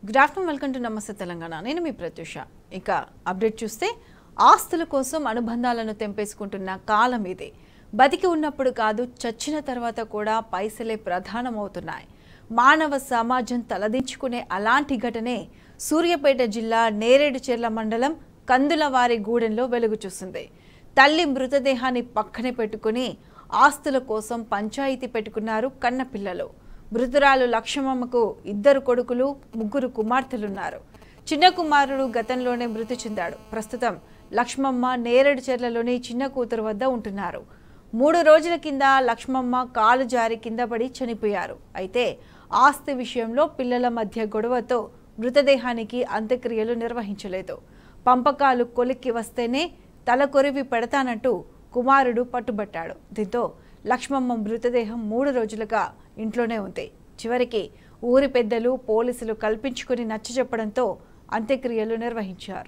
good afternoon welcome to నమస్తే తెలంగాణ నేను మీ ప్రత్యూష ఇక అప్డేట్ చూస్తే ఆస్తుల కోసం అనుబంధాలను తెంపేసుకుంటున్న కాలం ఇది బతికి ఉన్నప్పుడు కాదు చచ్చిన తర్వాత కూడా పైసలే ప్రధానమవుతున్నాయి మానవ సమాజం తలదించుకునే అలాంటి ఘటనే సూర్యాపేట జిల్లా నేరేడుచెర్ల మండలం కందులవారి గూడెంలో వెలుగు చూసింది తల్లి మృతదేహాన్ని పక్కనే పెట్టుకుని ఆస్తుల కోసం పంచాయతీ పెట్టుకున్నారు కన్నపిల్లలు మృతురాలు లక్ష్మమ్మకు ఇద్దరు కొడుకులు ముగ్గురు కుమార్తెలున్నారు చిన్న కుమారుడు గతంలోనే మృతి చెందాడు ప్రస్తుతం లక్ష్మమ్మ నేరేడు చెర్లలోని చిన్న కూతురు వద్ద ఉంటున్నారు మూడు రోజుల కింద లక్ష్మమ్మ కాలు జారి కింద పడి చనిపోయారు అయితే ఆస్తి విషయంలో పిల్లల మధ్య గొడవతో మృతదేహానికి అంత్యక్రియలు నిర్వహించలేదు పంపకాలు కొలిక్కి వస్తేనే తల కొరివి పెడతానంటూ కుమారుడు పట్టుబట్టాడు దీంతో లక్ష్మమ్మ మృతదేహం మూడు రోజులుగా ఇంట్లోనే ఉంది చివరికి ఊరి పెద్దలు పోలీసులు కల్పించుకుని నచ్చజెప్పడంతో అంత్యక్రియలు నిర్వహించారు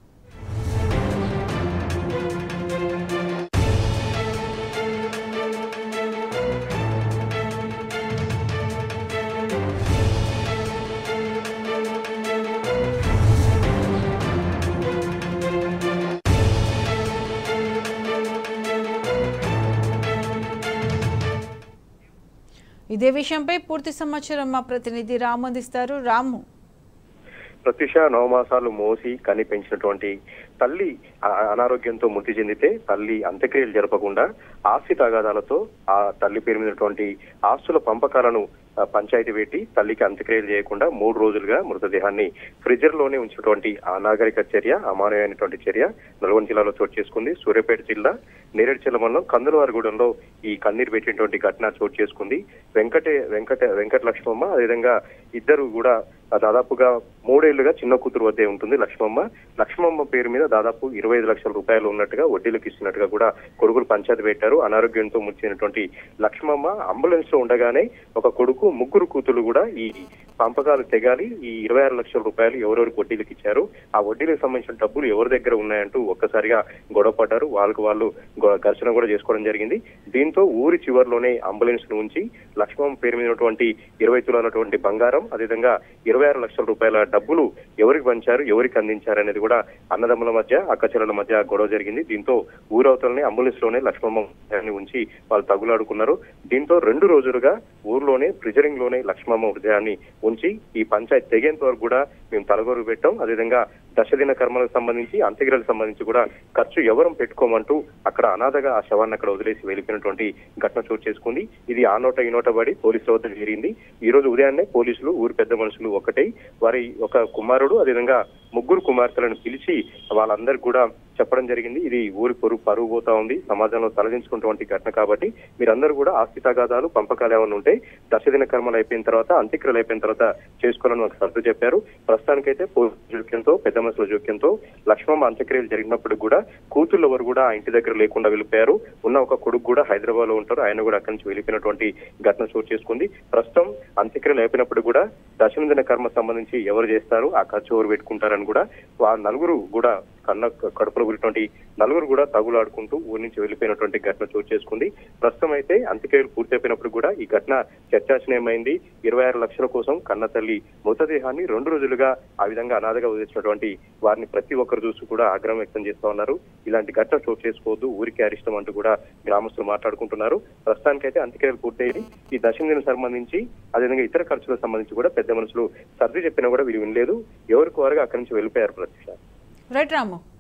ఇదే విషయంపై పూర్తి సమాచారం మా ప్రతినిధి రాము అందిస్తారు రాము ప్రత్యుష నవమాసాలు మోసి కని పెంచినటువంటి తల్లి ఆ- అనారోగ్యంతో మృతి చెందితే తల్లి అంత్యక్రియలు జరపకుండా ఆస్తి తగాదాలతో ఆ తల్లి పేరు మీదటువంటి ఆస్తుల పంపకాలను ఆ, పంచాయతీ పెట్టి తల్లికి అంత్యక్రియలు చేయకుండా మూడు రోజులుగా మృతదేహాన్ని ఫ్రిజర్ లోనే ఉంచినటువంటి అనాగరిక చర్య అమానవైనటువంటి చర్య నల్గొండ జిల్లాలో చోటు చేసుకుంది సూర్యాపేట జిల్లా నేరేడుచెల్ల మండలం కందులవారిగూడెంలో ఈ కన్నీరు పెట్టినటువంటి ఘటన చోటు చేసుకుంది వెంకటే వెంకట వెంకట లక్ష్మమ్మ అదేవిధంగా ఇద్దరు కూడా ఆ దాదాపుగా మూడేళ్లుగా చిన్న కూతురు వద్దే ఉంటుంది లక్ష్మమ్మ లక్ష్మమ్మ పేరు మీద దాదాపు ఇరవై ఐదు లక్షల రూపాయలు ఉన్నట్టుగా వడ్డీలకు ఇస్తున్నట్టుగా కూడా కొడుకులు పంచాయతీ పెట్టారు అనారోగ్యంతో ముచ్చినటువంటి లక్ష్మమ్మ అంబులెన్స్ లో ఉండగానే ఒక కొడుకు ముగ్గురు కూతురు కూడా ఈ పంపకాలు తెగాలి ఈ ఇరవై ఆరు లక్షల రూపాయలు ఎవరెవరికి వడ్డీలకు ఇచ్చారు ఆ వడ్డీలకు సంబంధించిన డబ్బులు ఎవరి దగ్గర ఉన్నాయంటూ ఒక్కసారిగా గొడవ పడ్డారు వాళ్ళకు వాళ్ళు గొ- ఘర్షణ కూడా చేసుకోవడం జరిగింది దీంతో ఊరి చివరిలోనే అంబులెన్స్ ను ఉంచి లక్ష్మమ్మ పేరు మీద ఉన్నటువంటి ఇరవై తులాలటువంటి బంగారం అదేవిధంగా ఇరవై ఆరు లక్షల రూపాయల డబ్బులు ఎవరికి పంచారు ఎవరికి అందించారు అనేది కూడా అన్నదమ్ముల మధ్య అక్కచెల్లెల మధ్య గొడవ జరిగింది దీంతో ఊరవతలనే అంబులెన్స్ లోనే లక్ష్మమ్మ మృతదేహాన్ని ఉంచి వాళ్ళు తగులాడుకున్నారు దీంతో రెండు రోజులుగా ఊర్లోనే ప్రిజరింగ్ లోనే లక్ష్మమ్మ మృతదేహాన్ని ఉంచి ఈ పంచాయతీ తెగేంత వరకు కూడా మేము తలగొరు పెట్టాం అదేవిధంగా దశదిన కర్మలకు సంబంధించి అంత్యక్రియలకు సంబంధించి కూడా ఖర్చు ఎవరం పెట్టుకోమంటూ అక్కడ అనాథగా ఆ శవాన్ని అక్కడ వదిలేసి వెళ్ళిపోయినటువంటి ఘటన చోటు చేసుకుంది ఇది ఆ నోట ఈ నోట పడి పోలీసుల వద్ద జరిగింది ఈ రోజు ఉదయాన్నే పోలీసులు ఊరి పెద్ద మనుషులు ఒకటై వారి ఒక కుమారుడు అదేవిధంగా ముగ్గురు కుమార్తెలను పిలిచి వాళ్ళందరికీ కూడా చెప్పడం జరిగింది ఇది ఊరి పొరుగు పరుగు పోతా ఉంది సమాజంలో తలదించుకున్నటువంటి ఘటన కాబట్టి మీరందరూ కూడా ఆస్తి తగాదాలు పంపకాలు ఏమైనా ఉంటే దశదిన కర్మలు అయిపోయిన తర్వాత అంత్యక్రియలు అయిపోయిన తర్వాత చేసుకోవాలని ఒక సర్దు చెప్పారు ప్రస్తుతానికైతే పోలీసుల జోక్యంతో పెద్ద మనుషుల జోక్యంతో లక్ష్మమ్మ అంత్యక్రియలు జరిగినప్పుడు కూడా కూతుళ్ళు ఎవరు కూడా ఆ ఇంటి దగ్గర లేకుండా వెళ్ళిపోయారు ఉన్న ఒక కొడుకు కూడా హైదరాబాద్ లో ఉంటారు ఆయన కూడా అక్కడి నుంచి వెళ్ళిపోయినటువంటి ఘటన చోటు చేసుకుంది ప్రస్తుతం అంత్యక్రియలు అయిపోయినప్పుడు కూడా దశమిదిన కర్మ సంబంధించి ఎవరు చేస్తారు ఆ ఖర్చు ఎవరు పెట్టుకుంటారని కూడా ఆ నలుగురు కూడా కన్న కడుపులో ఉన్నటువంటి నలుగురు కూడా తగులాడుకుంటూ ఊరి నుంచి వెళ్ళిపోయినటువంటి ఘటన చోటు చేసుకుంది ప్రస్తుతం అయితే అంత్యక్రియలు పూర్తయిపోయినప్పుడు కూడా ఈ ఘటన చర్చాచనీయమైంది ఇరవై ఆరు లక్షల కోసం కన్న తల్లి మృతదేహాన్ని రెండు రోజులుగా ఆ విధంగా అనాథగా వదిలించినటువంటి వారిని ప్రతి ఒక్కరు చూసి కూడా ఆగ్రహం వ్యక్తం చేస్తా ఉన్నారు ఇలాంటి ఘటన చోటు చేసుకోవద్దు ఊరికి అరిష్టం అంటూ కూడా గ్రామస్తులు మాట్లాడుకుంటున్నారు ప్రస్తుతానికైతే అంత్యక్రియలు పూర్తయ్యి ఈ దశమిదిని సంబంధించి అదేవిధంగా ఇతర ఖర్చులకు సంబంధించి కూడా పెద్ద మనుషులు సర్ది చెప్పినా కూడా వీరు వినలేదు ఎవరికి వారుగా అక్కడి నుంచి వెళ్ళిపోయారు ప్రత్యక్ష రైట్ రాము